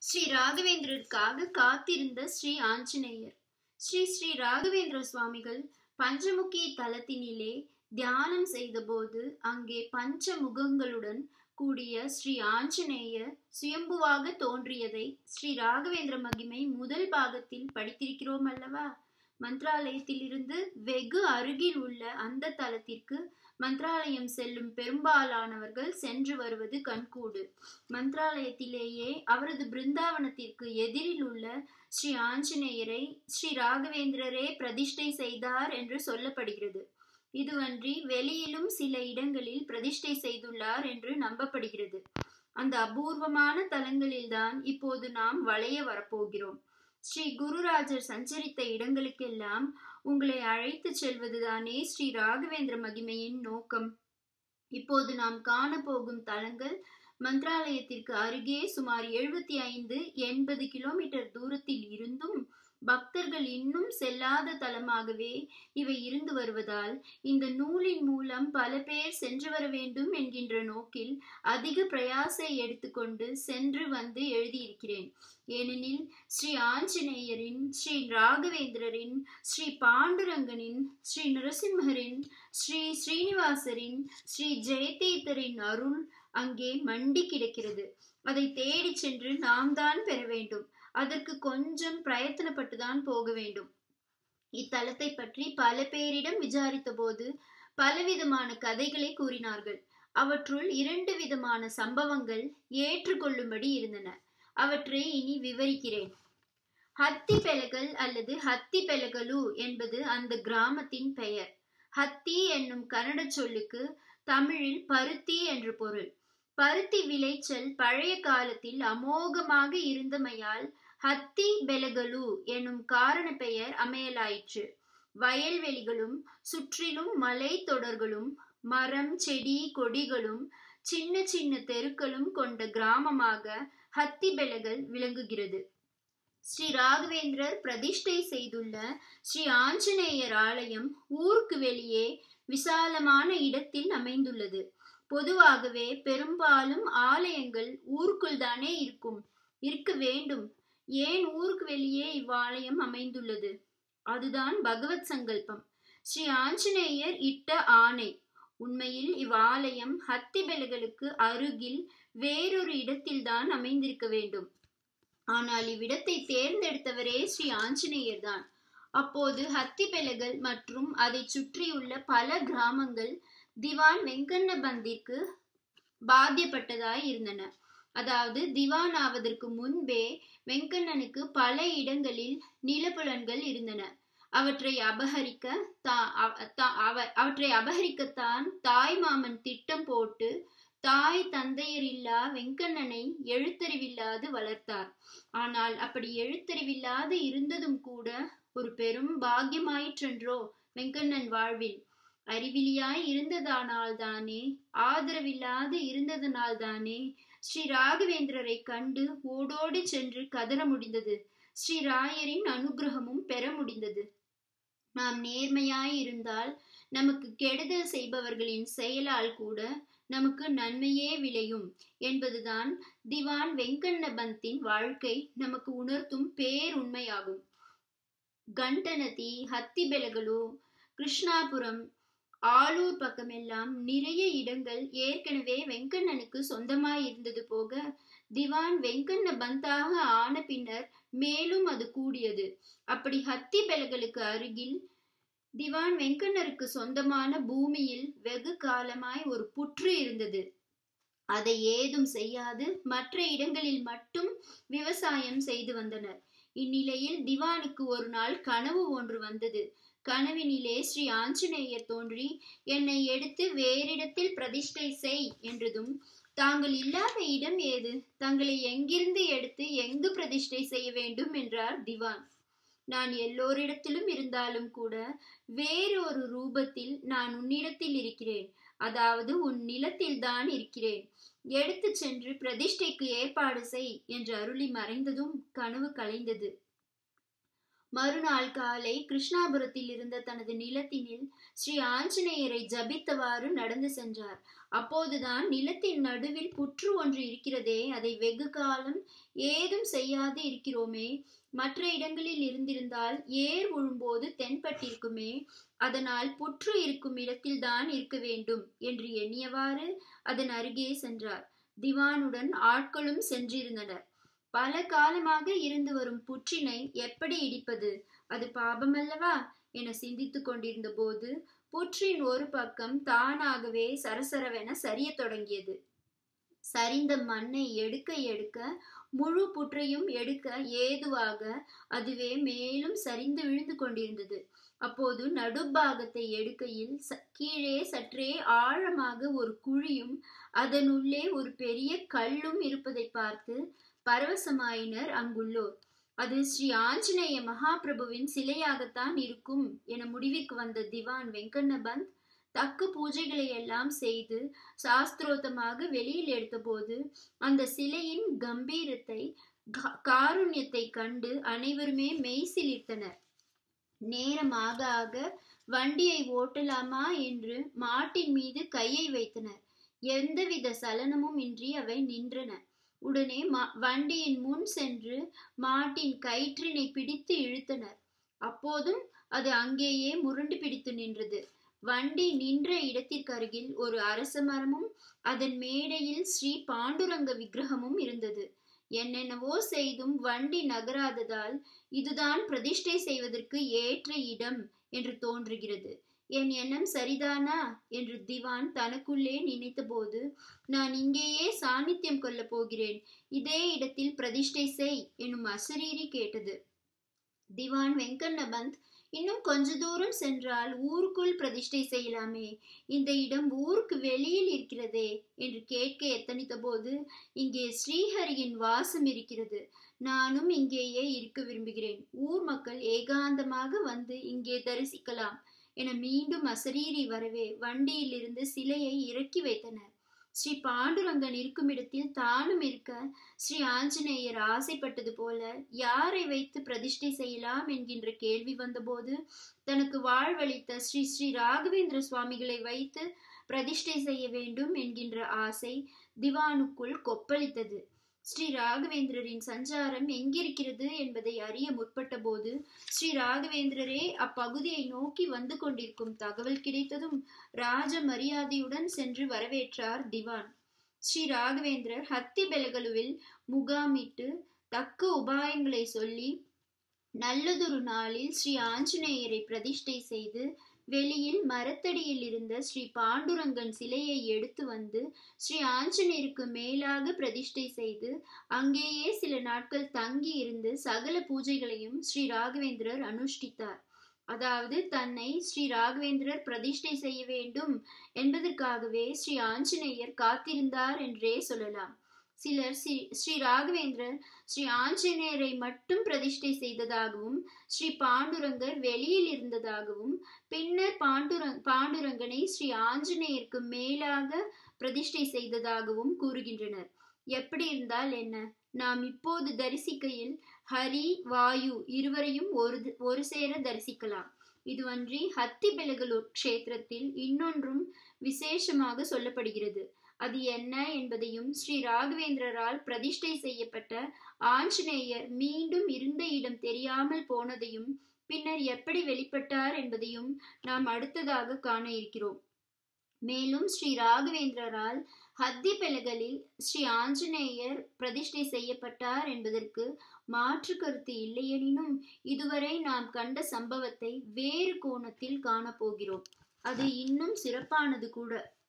ஸ்ரீ ராகவேந்திரருக்காக காத்திருந்த ஸ்ரீ ஆஞ்சநேயர் ஸ்ரீ ஸ்ரீ ராகவேந்திர சுவாமிகள் பஞ்சமுகி தலத்தினிலே தியானம் செய்தபோது அங்கே பஞ்ச முகங்களுடன் கூடிய ஸ்ரீ ஆஞ்சநேயர் சுயம்புவாக தோன்றியதை ஸ்ரீ ராகவேந்திர மகிமை முதல் பாகத்தில் படித்திருக்கிறோம் அல்லவா மந்த்ராலயத்திலிருந்து வெகு அருகில் உள்ள அந்த தலத்திற்கு மந்த்ராலயம் செல்லும் பெரும்பாலானவர்கள் சென்று வருவது கண்கூடு மந்த்ராலயத்திலேயே அவரது பிருந்தாவனத்திற்கு எதிரில் உள்ள ஸ்ரீ ஆஞ்சநேயரை ஸ்ரீ ராகவேந்திரரே பிரதிஷ்டை செய்தார் என்று சொல்லப்படுகிறது இதுவன்றி வெளியிலும் சில இடங்களில் பிரதிஷ்டை செய்துள்ளார் என்று நம்பப்படுகிறது அந்த அபூர்வமான தலங்களில்தான் இப்போது நாம் வளைய வரப்போகிறோம் ஸ்ரீ குருராஜர் சஞ்சரித்த இடங்களுக்கெல்லாம் உங்களை அழைத்து செல்வதுதானே ஸ்ரீ ராகவேந்திர மகிமையின் நோக்கம் இப்போது நாம் காண போகும் தலங்கள் மந்திராலயத்திற்கு அருகே சுமார் எழுபத்தி ஐந்து எண்பது கிலோமீட்டர் தூரத்தில் இருந்தும் பக்தர்கள் இன்னும் செல்லாத தலமாகவே இவை இருந்து வருவதால் இந்த நூலின் மூலம் பல பேர் சென்று வர வேண்டும் என்கின்ற நோக்கில் அதிக பிரயாசை எடுத்துக்கொண்டு சென்று வந்து எழுதியிருக்கிறேன் ஏனெனில் ஸ்ரீ ஆஞ்சநேயரின் ஸ்ரீ ராகவேந்திரரின் ஸ்ரீ பாண்டுரங்கனின் ஸ்ரீ நரசிம்மரின் ஸ்ரீ ஸ்ரீனிவாசரின் ஸ்ரீ ஜெயதீர்த்தரின் அருள் அங்கே மண்டி கிடக்கிறது அதை தேடி சென்று நாம் தான் பெற வேண்டும் அதற்கு கொஞ்சம் பிரயத்தனப்பட்டுதான் போக வேண்டும் இத்தலத்தை பற்றி பல பேரிடம் விசாரித்த போது பலவிதமான கதைகளை கூறினார்கள் அவற்றுள் இரண்டு விதமான சம்பவங்கள் ஏற்றுக்கொள்ளும்படி இருந்தன அவற்றை இனி விவரிக்கிறேன் ஹத்தி பெலகல் அல்லது ஹத்தி பெலகலு என்பது அந்த கிராமத்தின் பெயர் ஹத்தி என்னும் கன்னட சொல்லுக்கு தமிழில் பருத்தி என்று பொருள் பருத்தி விளைச்சல் பழைய காலத்தில் அமோகமாக இருந்தமையால் ஹத்தி பெலகலு எனும் காரண பெயர் அமையலாயிற்று வயல்வெளிகளும் சுற்றிலும் மலை தொடர்களும் மரம் செடி கொடிகளும் சின்ன சின்ன தெருக்களும் கொண்ட கிராமமாக ஹத்தி பெலகல் விளங்குகிறது ஸ்ரீ ராகவேந்திரர் பிரதிஷ்டை செய்துள்ள ஸ்ரீ ஆஞ்சநேயர் ஆலயம் ஊருக்கு வெளியே விசாலமான இடத்தில் அமைந்துள்ளது பொதுவாகவே பெரும்பாலும் ஆலயங்கள் ஊருக்குள் தானே இருக்கும் இருக்க வேண்டும் ஏன் ஊருக்கு வெளியே இவ்வாலயம் அமைந்துள்ளது அதுதான் பகவத் சங்கல்பம் ஸ்ரீ ஆஞ்சநேயர் இட்ட ஆணை உண்மையில் இவ்வாலயம் ஹத்திபெலகளுக்கு அருகில் வேறொரு இடத்தில்தான் அமைந்திருக்க வேண்டும் ஆனால் இவ்விடத்தை தேர்ந்தெடுத்தவரே ஸ்ரீ ஆஞ்சநேயர் தான் அப்போது ஹத்திபெலகள் மற்றும் அதை சுற்றியுள்ள பல கிராமங்கள் திவான் வெங்கண்ண பந்திற்கு பாத்தியப்பட்டதாய் இருந்தன அதாவது திவான் ஆவதற்கு முன்பே வெங்கண்ணனுக்கு பல இடங்களில் நிலப்புலன்கள் இருந்தன அவற்றை அபகரிக்க அவற்றை அபகரிக்கத்தான் தாய் மாமன் திட்டம் போட்டு தாய் தந்தையர் இல்லா வெங்கண்ணனை எழுத்தறிவில்லாது வளர்த்தார் ஆனால் அப்படி எழுத்தறிவில்லாது இருந்ததும் கூட ஒரு பெரும் பாக்கியமாயிற்றென்றோ வெங்கண்ணன் வாழ்வில் அறிவிலியாய் இருந்ததானால் தானே ஆதரவில்லாது இருந்ததனால் தானே ஸ்ரீ ராகவேந்திரரை கண்டு ஓடோடி சென்று கதற முடிந்தது ஸ்ரீ ராயரின் அனுகிரகமும் பெற முடிந்தது நாம் நேர்மையாய் இருந்தால் நமக்கு கெடுதல் செய்பவர்களின் செயலால் கூட நமக்கு நன்மையே விளையும் என்பதுதான் திவான் வெங்கண்ண பந்தின் வாழ்க்கை நமக்கு உணர்த்தும் பேருண்மையாகும் கண்டநதி ஹத்திபெலகலு கிருஷ்ணாபுரம் ஆலூர் பக்கமெல்லாம் நிறைய இடங்கள் ஏற்கனவே வெங்கண்ணனுக்கு சொந்தமாய் இருந்தது போக திவான் வெங்கண்ண பந்தாக ஆன பின்னர் மேலும் அது கூடியது அப்படி ஹத்தி பெலகளுக்கு அருகில் திவான் வெங்கண்ணருக்கு சொந்தமான பூமியில் வெகு காலமாய் ஒரு புற்று இருந்தது அதை ஏதும் செய்யாது மற்ற இடங்களில் மட்டும் விவசாயம் செய்து வந்தனர் இந்நிலையில் திவானுக்கு ஒரு நாள் கனவு ஒன்று வந்தது கனவினிலே ஸ்ரீ ஆஞ்சநேயர் தோன்றி என்னை எடுத்து வேறிடத்தில் பிரதிஷ்டை செய் என்றதும் தாங்கள் இல்லாத இடம் ஏது தங்களை எங்கிருந்து எடுத்து எங்கு பிரதிஷ்டை செய்ய வேண்டும் என்றார் திவான் நான் எல்லோரிடத்திலும் இருந்தாலும் கூட வேறு ஒரு ரூபத்தில் நான் உன்னிடத்தில் இருக்கிறேன் அதாவது உன் நிலத்தில் தான் இருக்கிறேன் எடுத்து சென்று பிரதிஷ்டைக்கு ஏற்பாடு செய் என்று அருளி மறைந்ததும் கனவு கலைந்தது மறுநாள் காலை கிருஷ்ணாபுரத்தில் இருந்த தனது நிலத்தினில் ஸ்ரீ ஆஞ்சநேயரை ஜபித்தவாறு நடந்து சென்றார் அப்போதுதான் நிலத்தின் நடுவில் புற்று ஒன்று இருக்கிறதே அதை வெகு காலம் ஏதும் செய்யாது இருக்கிறோமே மற்ற இடங்களில் இருந்திருந்தால் ஏர் உழும்போது தென்பட்டிருக்குமே அதனால் புற்று இருக்கும் இடத்தில் தான் இருக்க வேண்டும் என்று எண்ணியவாறு அதன் அருகே சென்றார் திவானுடன் ஆட்களும் சென்றிருந்தனர் பல காலமாக இருந்து வரும் புற்றினை எப்படி இடிப்பது அது பாபமல்லவா என சிந்தித்துக் கொண்டிருந்த போது புற்றின் ஒரு பக்கம் தானாகவே சரசரவென சரிய தொடங்கியது சரிந்த மண்ணை எடுக்க எடுக்க முழு புற்றையும் எடுக்க ஏதுவாக அதுவே மேலும் சரிந்து விழுந்து கொண்டிருந்தது அப்போது நடுப்பாகத்தை எடுக்கையில் கீழே சற்றே ஆழமாக ஒரு குழியும் அதனுள்ளே ஒரு பெரிய கல்லும் இருப்பதை பார்த்து பரவசமாயினர் அங்குள்ளோர் அது ஸ்ரீ ஆஞ்சநேய மகாபிரபுவின் சிலையாகத்தான் இருக்கும் என முடிவிற்கு வந்த திவான் வெங்கண்ணபந்த் தக்க பூஜைகளை எல்லாம் செய்து சாஸ்திரோத்தமாக வெளியில் எடுத்தபோது அந்த சிலையின் கம்பீரத்தை காருண்யத்தை கண்டு அனைவருமே மெய் சிலிர்த்தனர் நேரமாக ஆக வண்டியை ஓட்டலாமா என்று மாட்டின் மீது கையை வைத்தனர் எந்தவித சலனமும் இன்றி அவை நின்றன உடனே வண்டியின் முன் சென்று மாட்டின் கயிற்றினை பிடித்து இழுத்தனர் அப்போதும் அது அங்கேயே முரண்டு பிடித்து நின்றது வண்டி நின்ற இடத்திற்கு அருகில் ஒரு அரச மரமும் அதன் மேடையில் ஸ்ரீ பாண்டுரங்க விக்கிரகமும் இருந்தது என்னென்னவோ செய்தும் வண்டி நகராததால் இதுதான் பிரதிஷ்டை செய்வதற்கு ஏற்ற இடம் என்று தோன்றுகிறது என் எண்ணம் சரிதானா என்று திவான் தனக்குள்ளே நினைத்தபோது நான் இங்கேயே சாநித்தியம் கொள்ளப் போகிறேன் இதே இடத்தில் பிரதிஷ்டை செய் எனும் அசரீரி கேட்டது திவான் வெங்கண்ணபந்த் இன்னும் கொஞ்ச தூரம் சென்றால் ஊருக்குள் பிரதிஷ்டை செய்யலாமே இந்த இடம் ஊருக்கு வெளியில் இருக்கிறதே என்று கேட்க எத்தனித்த போது இங்கே ஸ்ரீஹரியின் வாசம் இருக்கிறது நானும் இங்கேயே இருக்க விரும்புகிறேன் ஊர் மக்கள் ஏகாந்தமாக வந்து இங்கே தரிசிக்கலாம் என மீண்டும் அசரீரி வரவே வண்டியிலிருந்து சிலையை இறக்கி வைத்தனர் ஸ்ரீ பாண்டுரங்கன் இருக்கும் இடத்தில் தானும் இருக்க ஸ்ரீ ஆஞ்சநேயர் ஆசைப்பட்டது போல யாரை வைத்து பிரதிஷ்டை செய்யலாம் என்கின்ற கேள்வி வந்தபோது தனக்கு வாழ்வளித்த ஸ்ரீ ஸ்ரீ ராகவேந்திர சுவாமிகளை வைத்து பிரதிஷ்டை செய்ய வேண்டும் என்கின்ற ஆசை திவானுக்குள் கொப்பளித்தது ஸ்ரீ ராகவேந்திரரின் சஞ்சாரம் எங்கிருக்கிறது என்பதை அறிய முற்பட்ட போது ஸ்ரீ ராகவேந்திரரே அப்பகுதியை நோக்கி வந்து கொண்டிருக்கும் தகவல் கிடைத்ததும் ராஜ மரியாதையுடன் சென்று வரவேற்றார் திவான் ஸ்ரீ ராகவேந்திரர் ஹத்தி பெலகலுவில் முகாமிட்டு தக்க உபாயங்களை சொல்லி நல்லதொரு நாளில் ஸ்ரீ ஆஞ்சநேயரை பிரதிஷ்டை செய்து வெளியில் மரத்தடியில் இருந்த ஸ்ரீ பாண்டுரங்கன் சிலையை எடுத்து வந்து ஸ்ரீ ஆஞ்சநேயருக்கு மேலாக பிரதிஷ்டை செய்து அங்கேயே சில நாட்கள் தங்கி இருந்து சகல பூஜைகளையும் ஸ்ரீ ராகவேந்திரர் அனுஷ்டித்தார் அதாவது தன்னை ஸ்ரீ ராகவேந்திரர் பிரதிஷ்டை செய்ய வேண்டும் என்பதற்காகவே ஸ்ரீ ஆஞ்சநேயர் காத்திருந்தார் என்றே சொல்லலாம் சிலர் ஸ்ரீ ஸ்ரீ ராகவேந்திரர் ஸ்ரீ ஆஞ்சநேயரை மட்டும் பிரதிஷ்டை செய்ததாகவும் ஸ்ரீ பாண்டுரங்கர் வெளியில் இருந்ததாகவும் பின்னர் பாண்டுரங் பாண்டுரங்கனை ஸ்ரீ ஆஞ்சநேயருக்கு மேலாக பிரதிஷ்டை செய்ததாகவும் கூறுகின்றனர் எப்படி இருந்தால் என்ன நாம் இப்போது தரிசிக்கையில் ஹரி வாயு இருவரையும் ஒரு ஒரு சேர தரிசிக்கலாம் இதுவன்றி ஹத்தி பெலகலூர் க்ஷேத்திரத்தில் இன்னொன்றும் விசேஷமாக சொல்லப்படுகிறது அது என்ன என்பதையும் ஸ்ரீ ராகவேந்திரரால் பிரதிஷ்டை செய்யப்பட்ட ஆஞ்சநேயர் மீண்டும் இருந்த இடம் தெரியாமல் போனதையும் பின்னர் எப்படி வெளிப்பட்டார் என்பதையும் நாம் அடுத்ததாக காண இருக்கிறோம் மேலும் ஸ்ரீ ராகவேந்திரரால் ஹத்தி பெலகலில் ஸ்ரீ ஆஞ்சநேயர் பிரதிஷ்டை செய்யப்பட்டார் என்பதற்கு மாற்று கருத்து இல்லையெனினும் இதுவரை நாம் கண்ட சம்பவத்தை வேறு கோணத்தில் காணப்போகிறோம் அது இன்னும் சிறப்பானது கூட